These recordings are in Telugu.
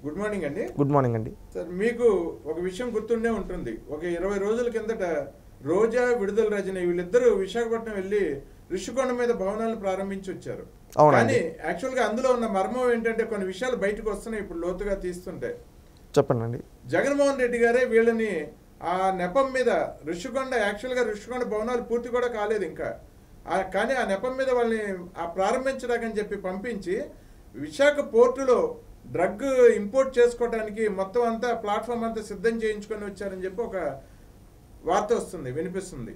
గుడ్ మార్నింగ్ అండి గుడ్ మార్నింగ్ అండి సార్ మీకు ఒక విషయం గుర్తుండే ఉంటుంది ఒక ఇరవై రోజుల కిందట రోజా విడుదల రజని వీళ్ళిద్దరూ విశాఖపట్నం వెళ్ళి ఋషికొండ మీద భవనాలు ప్రారంభించి వచ్చారు అవునండి. కానీ యాక్చువల్ గా అందులో ఉన్న మర్మం ఏంటంటే కొన్ని విషయాలు బయటకు వస్తున్నాయి ఇప్పుడు లోతుగా తీస్తుంటే చెప్పండి అండి జగన్మోహన్ రెడ్డి గారే వీళ్ళని ఆ నెపం మీద ఋషికొండ యాక్చువల్గా ఋషికొండ భవనాలు పూర్తి కూడా కాలేదు ఇంకా ఆ కానీ ఆ నెపం మీద వాళ్ళని ఆ ప్రారంభించడాకని చెప్పి పంపించి విశాఖ పోర్టులో డ్రగ్ ఇంపోర్ట్ చేసుకోవడానికి మొత్తం అంతా ప్లాట్ఫామ్ అంతా సిద్ధం చేయించుకొని వచ్చారని చెప్పి ఒక వార్త వస్తుంది వినిపిస్తుంది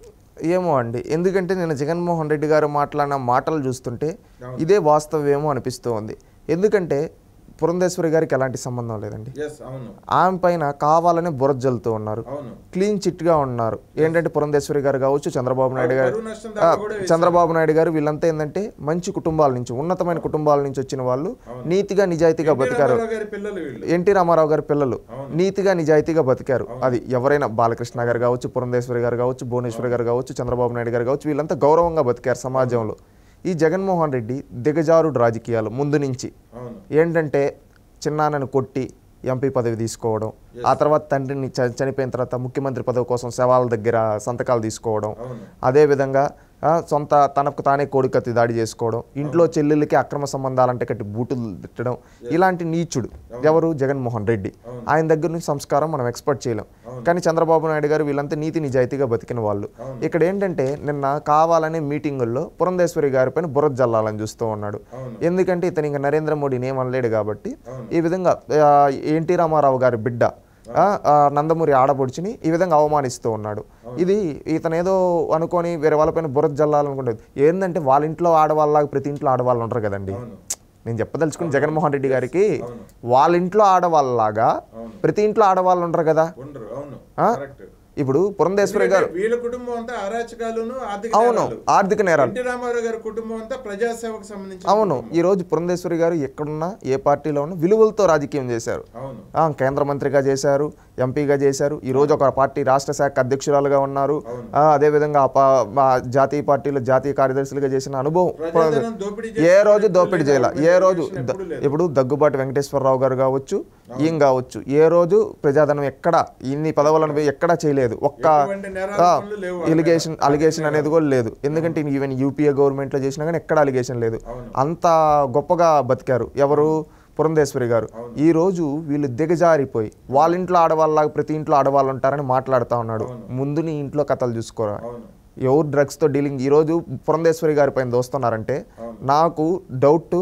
ఏమో అండి ఎందుకంటే నేను జగన్మోహన్ రెడ్డి గారు మాట్లాడిన మాటలు చూస్తుంటే అవును. ఇదే వాస్తవమేమో అనిపిస్తూ ఉంది ఎందుకంటే పురంధేశ్వరి గారికి ఎలాంటి సంబంధం లేదండి ఎస్ అవును ఆమె పైన కావాలనే బురద జల్లుతూ ఉన్నారు అవును క్లీన్ చిట్గా ఉన్నారు ఏంటంటే పురంధేశ్వరి గారు కావచ్చు చంద్రబాబు నాయుడు గారు పరువు నష్టం దాకా ఆ, కూడా వేశారు. చంద్రబాబు నాయుడు గారు వీళ్ళంతా ఏంటంటే మంచి కుటుంబాల నుంచి ఉన్నతమైన కుటుంబాల నుంచి వచ్చిన వాళ్ళు నీతిగా నిజాయితీగా ఎన్టీ బతికారు రామారావు గారి పిల్లలు వీళ్ళు ఎన్టీ రామారావు గారి పిల్లలు అవును. నీతిగా నిజాయితీగా బతికారు అది ఎవరైనా బాలకృష్ణ గారు కావచ్చు పురంధేశ్వరి గారు కావచ్చు భువనేశ్వరి గారు కావచ్చు చంద్రబాబు నాయుడు గారు కావచ్చు వీళ్ళంతా గౌరవంగా బతికారు సమాజంలో ఈ జగన్మోహన్ రెడ్డి దిగజారుడు రాజకీయాలు ముందు నుంచి అవును ఏంటంటే చిన్నాన్నను కొట్టి ఎంపీ పదవి తీసుకోవడం ఆ తర్వాత తండ్రిని చ- చనిపోయిన తర్వాత ముఖ్యమంత్రి పదవి కోసం శవాల దగ్గర సంతకాలు తీసుకోవడం అవును అదేవిధంగా ఆ, సొంత తనకు తానే కోడికత్తి దాడి చేసుకోవడం ఇంట్లో చెల్లెళ్ళకి అక్రమ సంబంధాలంటే కట్టి బూటులు తిట్టడం ఇలాంటి నీచుడు ఎవరు జగన్మోహన్ రెడ్డి అవును. ఆయన దగ్గర నుంచి సంస్కారం మనం ఎక్స్పెక్ట్ చేయలేం కానీ చంద్రబాబు నాయుడు గారు వీళ్ళంతా నీతి నిజాయితీగా బతికిన వాళ్ళు అవును. ఇక్కడ ఏంటంటే నిన్న కావాలనే మీటింగుల్లో పురంధేశ్వరి గారి పైన బురద జల్లాలని చూస్తూ ఉన్నాడు అవును ఎందుకంటే ఇతను ఇంకా నరేంద్ర మోడీని ఏమనలేడు కాబట్టి అవును. ఈ విధంగా ఆ, ఎన్టీ రామారావు గారి బిడ్డ ఆ, ఆ, నందమూరి ఆడపడుచుని ఈ విధంగా అవమానిస్తూ ఉన్నాడు ఇది ఇతను ఏదో అనుకొని వేరే వాళ్ళపైన బురద జల్లాలనుకుంటుంది ఏంటంటే వాళ్ళ ఇంట్లో ఆడవాళ్ళలాగా ప్రతి ఇంట్లో ఆడవాళ్ళు ఉంటారు కదండి అవును నేను చెప్పదలుచుకుని జగన్మోహన్ రెడ్డి గారికి అవును. వాళ్ళ ఇంట్లో ఆడవాళ్ళలాగా అవును. ప్రతి ఇంట్లో ఆడవాళ్ళు ఉంటారు కదా ఉండరు అవును ఆ? కరెక్ట్ ఇప్పుడు పురంధేశ్వరి గారు ఎందుకంటే వీళ్ళ కుటుంబం అంతా అరాచకాలును ఆర్థిక అవును నేరాలు. ఆర్థిక నేరాలు ఎన్టీ రామారావు గారి కుటుంబం అంతా ప్రజాసేవకు సంబంధించిన అవును ఈ రోజు పురంధేశ్వరి గారు ఎక్కడున్నా ఏ పార్టీలో ఉన్నా విలువలతో రాజకీయం చేశారు అవును ఆ, కేంద్ర మంత్రిగా చేశారు ఎంపీగా చేశారు ఈ రోజు ఒక పార్టీ రాష్ట్ర శాఖ అధ్యక్షురాలుగా ఉన్నారు అవును. ఆ, అదేవిధంగా ఆ పా- మా జాతీయ పార్టీలో జాతీయ కార్యదర్శులుగా చేసిన అనుభవం ప్రజాధనం దోపిడీ ఏ చేసిన రోజు ఎప్పుడు దోపిడీ లేదు, చేయాల ఎప్పుడు ఏ రోజు ఎప్పుడు ద- లేదు. ఇప్పుడు దగ్గుబాటి వెంకటేశ్వరరావు గారు కావచ్చు ఈయన కావచ్చు ఏ రోజు ప్రజాధనం ఎక్కడ ఇన్ని పదవులను పోయి ఎక్కడా చేయలేదు ఒక్క ఎటువంటి నేరారోపణలు లేవు వాళ్ళ మీద. ఎలిగేషన్ అలిగేషన్ అనేది కూడా లేదు ఎందుకంటే ఈవెన్ యూపీఏ గవర్నమెంట్లో చేసినా కానీ ఎక్కడ అలిగేషన్ లేదు అవును. అంత గొప్పగా బతికారు ఎవరు పురంధేశ్వరి గారు ఈ రోజు వీళ్ళు దిగజారిపోయి వాళ్ళ ఇంట్లో ఆడవాళ్ళలాగా ప్రతి ఇంట్లో ఆడవాళ్ళు ఉంటారని మాట్లాడుతూ ఉన్నాడు ముందు నీ ఇంట్లో కథలు చూసుకోరా అవును ఎవరు డ్రగ్స్తో డీలింగ్ ఈరోజు పురంధేశ్వరి గారి పైన దోస్తున్నారంటే అవును. నాకు డౌట్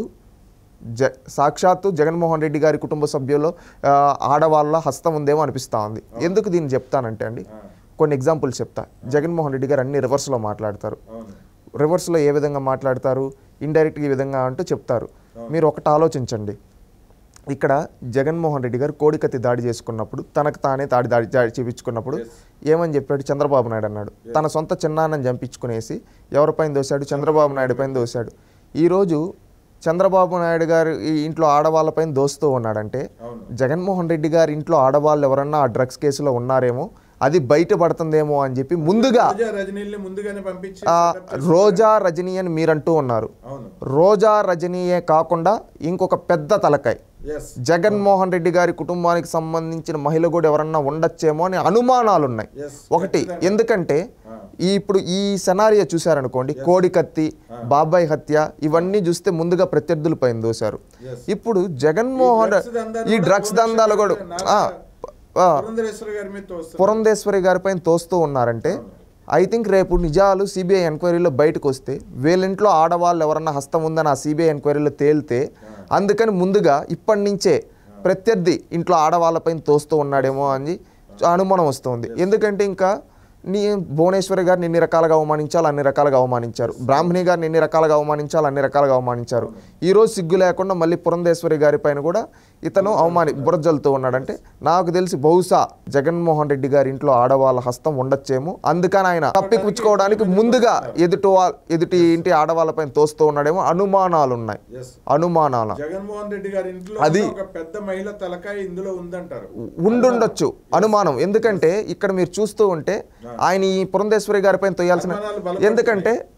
జ సాక్షాత్తు జగన్మోహన్ రెడ్డి గారి కుటుంబ సభ్యుల్లో ఆ, ఆడవాళ్ళ హస్తం ఉందేమో అనిపిస్తూ ఉంది ఎందుకు దీన్ని చెప్తానంటే అండి ఆ, కొన్ని ఎగ్జాంపుల్స్ చెప్తా జగన్మోహన్ రెడ్డి గారు అన్ని రివర్స్లో మాట్లాడతారు అవును రివర్స్లో ఏ విధంగా మాట్లాడతారు ఇండైరెక్ట్గా ఈ విధంగా అంటూ చెప్తారు మీరు ఒకటి ఆలోచించండి ఇక్కడ జగన్మోహన్ రెడ్డి గారు కోడికత్తి దాడి చేసుకున్నప్పుడు తనకు తానే తాడి దాడి దాడి చేపించుకున్నప్పుడు ఏమని చెప్పాడు చంద్రబాబు నాయుడు అన్నాడు తన సొంత చిన్నాన్నని చంపించుకునేసి ఎవరిపైన దోశాడు చంద్రబాబు నాయుడు పైన దోశాడు ఈరోజు చంద్రబాబు నాయుడు గారు ఈ ఇంట్లో ఆడవాళ్ళపైన దోస్తూ ఉన్నాడంటే అవును జగన్మోహన్ రెడ్డి గారి ఇంట్లో ఆడవాళ్ళు ఎవరన్నా ఆ డ్రగ్స్ కేసులో ఉన్నారేమో అది బయటపడుతుందేమో అని చెప్పి ముందుగా రోజా రజనీల్ని ముందుగానే పంపించి ఆ, setup చేసి- రోజా రజనీ అని మీరంటూ ఉన్నారు అవును రోజా రజనీయే కాకుండా ఇంకొక పెద్ద తలకాయ్ ఎస్ జగన్మోహన్ రెడ్డి గారి కుటుంబానికి సంబంధించిన మహిళ కూడా ఎవరన్నా ఉండొచ్చేమో అని అనుమానాలు ఉన్నాయి ఎస్ ఒకటి ఎందుకంటే ఆ. ఈ ఇప్పుడు ఈ సెనారియో చూశారనుకోండి కోడికత్తి బాబాయ్ హత్య ఇవన్నీ చూస్తే ముందుగా ప్రత్యర్థుల పైన దోశారు ఎస్ ఇప్పుడు జగన్మోహన్ ఈ drugs దందాలు ఈ కూడా డ్రగ్స్ దందాలు కూడా ఆ, ఆ, పురంధరేశ్వర గారి మీద తోస్తారు పురంధేశ్వరి గారిపైన తోస్తూ ఉన్నారంటే ఐ థింక్ రేపు నిజాలు సిబిఐ ఎంక్వైరీలో బయటకు వస్తే వీళ్ళింట్లో ఆడవాళ్ళు ఎవరన్నా హస్తం ఉందని ఆ సిబిఐ ఎంక్వైరీలో తేలితే అందుకని ముందుగా ఇప్పటి నుంచే ప్రత్యర్థి ఇంట్లో ఆడవాళ్ళపైన తోస్తూ ఉన్నాడేమో అని అనుమానం వస్తుంది ఎందుకంటే ఇంకా నీ భువనేశ్వరి గారిని ఎన్ని రకాలుగా అవమానించాలి అన్ని రకాలుగా అవమానించారు బ్రాహ్మణి గారిని ఎన్ని రకాలుగా అవమానించాలి అన్ని రకాలుగా అవమానించారు ఈరోజు సిగ్గు లేకుండా మళ్ళీ పురంధేశ్వరి గారి పైన కూడా ఇతను అవమాని బురజలుతూ ఉన్నాడంటే నాకు తెలిసి బహుశా జగన్మోహన్ రెడ్డి గారి ఇంట్లో ఆడవాళ్ళ హస్తం ఉండొచ్చేమో అందుకని ఆయన తప్పిపుచ్చుకోవడానికి ముందుగా ఎదుటి వా- ఎదుటి ఇంటి ఆడవాళ్ళపైన తోస్తూ ఉన్నాడేమో అనుమానాలు ఉన్నాయి ఎస్ అనుమానాలు జగన్మోహన్ రెడ్డి గారి ఇంట్లో అది- ఒక పెద్ద మహిళ తలకాయ ఇందులో ఉందంటారు ఉండుండొచ్చు అనుమానం ఎందుకంటే ఇక్కడ మీరు చూస్తూ ఉంటే ఆయన ఈ పురంధేశ్వరి గారి పైన తోయాల్సిన అనుమానాలు బలపడుతున్నాయి. ఎందుకంటే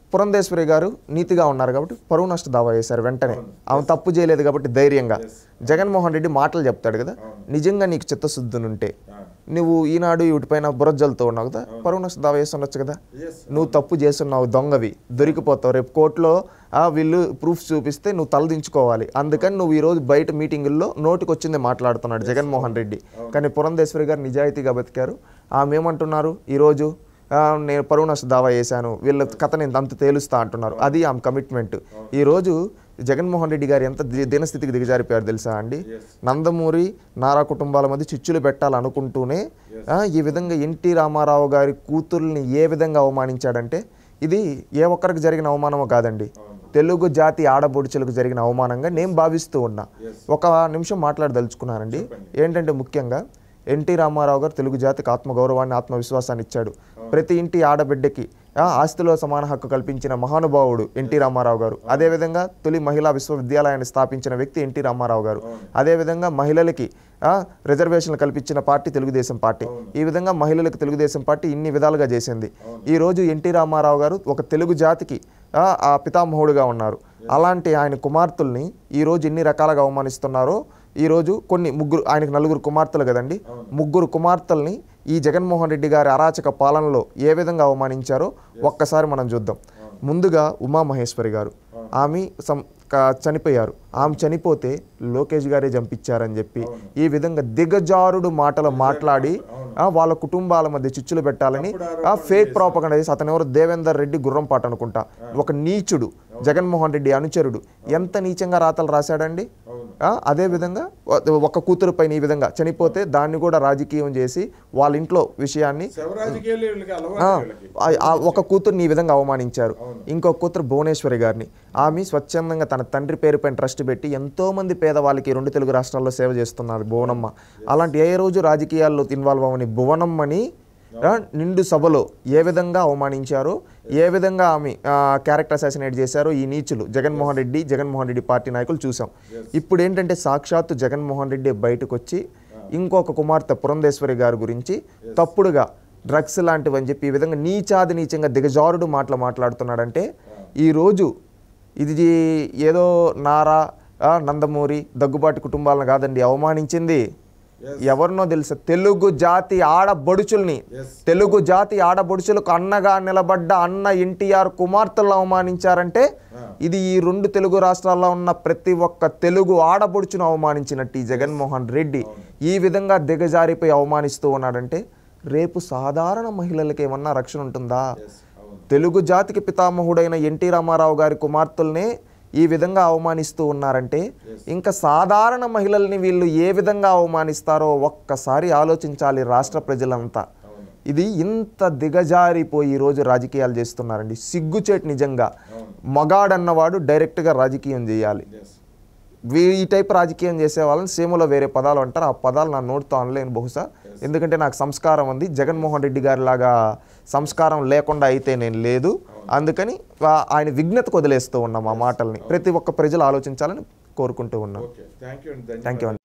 పురంధేశ్వరి గారు నీతిగా ఉన్నారు కాబట్టి పరువు నష్ట దావా వేశారు వెంటనే ఆమె తప్పు చేయలేదు కాబట్టి ధైర్యంగా జగన్మోహన్ రెడ్డి మాటలు చెప్తాడు కదా నిజంగా నీకు చిత్తశుద్ధి ఉంటే ఆ, నువ్వు ఈనాడు వీటిపైన బురజలతో ఉన్నావు కదా పరువు నష్ట దావా వేసి ఉండొచ్చు కదా yes. నువ్వు తప్పు చేస్తున్నావు దొంగవి దొరికిపోతావు రేపు కోర్టులో ఆ, వీళ్ళు ప్రూఫ్స్ చూపిస్తే నువ్వు తలదించుకోవాలి అందుకని నువ్వు ఈరోజు బయట మీటింగుల్లో నోటికి వచ్చింది మాట్లాడుతున్నాడు జగన్మోహన్ రెడ్డి కానీ పురంధేశ్వరి గారు నిజాయితీగా బతికారు ఆమె ఏమంటున్నారు ఈరోజు ఆ, నేను పరువు నష్ట దావా వేశాను వీళ్ళ కథ నేను అంత తేలుస్తా అంటున్నారు అది ఆమె కమిట్మెంట్ ఈరోజు జగన్మోహన్ రెడ్డి గారు ఎంత ది- దీనస్థితికి దిగజారిపోయారు తెలుసా అండి Yes. నందమూరి నారా కుటుంబాల మధ్య చిచ్చులు పెట్టాలనుకుంటూనే ఆ, ఈ విధంగా ఎన్టీ రామారావు గారి కూతుర్ని ఏ విధంగా అవమానించాడంటే ఇది ఏ ఒక్కరికి జరిగిన అవమానమో కాదండి తెలుగు జాతి ఆడబొడుచులకు జరిగిన అవమానంగా నేను భావిస్తూ ఉన్నా Yes. ఒక నిమిషం మాట్లాడదలుచుకున్నానండి ఏంటంటే ముఖ్యంగా ఎన్టీ రామారావు గారు తెలుగు జాతికి ఆత్మగౌరవాన్ని ఆత్మవిశ్వాసాన్ని ఇచ్చాడు ప్రతి ఇంటి ఆడబిడ్డకి ఆ, ఆస్తిలో సమాన హక్కు కల్పించిన మహానుభావుడు ఎన్టీ రామారావు గారు అదేవిధంగా తొలి మహిళా విశ్వవిద్యాలయాన్ని స్థాపించిన వ్యక్తి ఎన్టీ రామారావు గారు అదేవిధంగా మహిళలకి ఆ, రిజర్వేషన్లు కల్పించిన పార్టీ తెలుగుదేశం పార్టీ ఈ విధంగా మహిళలకు తెలుగుదేశం పార్టీ ఇన్ని విధాలుగా చేసింది ఈ రోజు ఎన్టీ రామారావు గారు ఒక తెలుగు జాతికి ఆ, ఆ పితామహుడుగా ఉన్నారు అలాంటి ఆయన కుమార్తెల్ని ఈ రోజు ఎన్ని రకాలుగా అవమానిస్తున్నారో ఈ రోజు కొన్ని ముగ్గురు ఆయనకు నలుగురు కుమార్తెలు కదండి ముగ్గురు కుమార్తెల్ని ఈ జగన్మోహన్ రెడ్డి గారి అరాచక పాలనలో ఏ విధంగా అవమానించారో ఒక్కసారి మనం చూద్దాం ముందుగా ఉమామహేశ్వరి గారు ఆమె సం క- చనిపోయారు ఆమె చనిపోతే లోకేష్ గారే చంపించారని చెప్పి ఈ విధంగా దిగజారుడు మాటలు మాట్లాడి ఆ, వాళ్ళ కుటుంబాల మధ్య చిచ్చులు పెట్టాలని ఆ ఫేక్ ప్రాపగండ చేసి అతను ఎవరు దేవేందర్ రెడ్డి గుర్రంపాట అనుకుంటా ఒక నీచుడు జగన్మోహన్ రెడ్డి అనుచరుడు ఎంత నీచంగా రాతలు రాశాడండి ఆ, అదే విధంగా ఒ- ఒక కూతురు పైన ఈ విధంగా చనిపోతే దాన్ని కూడా రాజకీయం చేసి వాళ్ళ ఇంట్లో విషయాన్ని శవరాజకీయాలు వీళ్ళకి ఆ, అలవాటు వీళ్ళకి ఆ- ఆ ఒక కూతుర్ని ఈ విధంగా అవమానించారు ఇంకో కూతురు భువనేశ్వరి గారిని ఆమె స్వచ్ఛందంగా తన తండ్రి పేరు పైన ట్రస్ట్ పెట్టి ఎంతో మంది పేదవాళ్ళకి రెండు తెలుగు రాష్ట్రాల్లో సేవ చేస్తున్నారు భువనమ్మ అలాంటి ఏ రోజు రాజకీయాల్లో ఇన్వాల్వ్ అవ్వని భువనమ్మని ఆ, నిండు సభలో ఏ విధంగా అవమానించారో ఏ విధంగా ఆమె క్యారెక్టర్ అసాసినేట్ చేశారో ఈ నీచులు జగన్మోహన్ రెడ్డి జగన్మోహన్ రెడ్డి పార్టీ నాయకులు చూసాం ఇప్పుడు ఏంటంటే సాక్షాత్తు జగన్మోహన్ రెడ్డి బయటకు వచ్చి ఇంకొక కుమార్తె పురంధేశ్వరి గారి గురించి తప్పుడుగా డ్రగ్స్ లాంటివి అని చెప్పి ఈ విధంగా నీచాది నీచంగా దిగజారుడు మాటలు మాట్లాడుతున్నాడంటే ఈరోజు ఇది ఏదో నారా ఆ, నందమూరి దగ్గుబాటి కుటుంబాలను కాదండి అవమానించింది ఎవరినో తెలుసా తెలుగు జాతి ఆడబడుచుల్ని Yes. తెలుగు జాతి ఆడబడుచులకు అన్నగా నిలబడ్డ అన్న ఎన్టీఆర్ కుమార్తెలు అవమానించారంటే ఇది ఈ రెండు తెలుగు రాష్ట్రాల్లో ఉన్న ప్రతి ఒక్క తెలుగు ఆడబడుచును అవమానించినట్టు ఈ జగన్మోహన్ రెడ్డి ఈ విధంగా దిగజారిపోయి అవమానిస్తూ ఉన్నాడంటే రేపు సాధారణ మహిళలకు ఏమన్నా రక్షణ ఉంటుందా Yes, అవును తెలుగు జాతికి పితామహుడైన ఎన్టీ రామారావు గారి కుమార్తెల్నే ఈ విధంగా అవమానిస్తూ ఉన్నారంటే ఇంకా సాధారణ మహిళల్ని వీళ్ళు ఏ విధంగా అవమానిస్తారో ఒక్కసారి ఆలోచించాలి రాష్ట్ర ప్రజలంతా అవును ఇది ఇంత దిగజారిపోయి ఈరోజు రాజకీయాలు చేస్తున్నారండి సిగ్గుచేటు నిజంగా మగాడన్నవాడు డైరెక్ట్గా రాజకీయం చేయాలి ఎస్ వీ- ఈ టైప్ రాజకీయం చేసే వాళ్ళని సీమలో వేరే పదాలు అంటారు ఆ పదాలు నా నోటితో అనలేను బహుశా ఎందుకంటే నాకు సంస్కారం ఉంది జగన్మోహన్ రెడ్డి గారి లాగా సంస్కారం లేకుండా అయితే నేను లేదు అందుకని ఆ- ఆయన విఘ్నతకు వదిలేస్తూ ఉన్నాం ఆ మాటల్ని ప్రతి ఒక్క ప్రజలు ఆలోచించాలని కోరుకుంటూ ఉన్నాం ఓకే థ్యాంక్ యూ అండి థ్యాంక్ యూ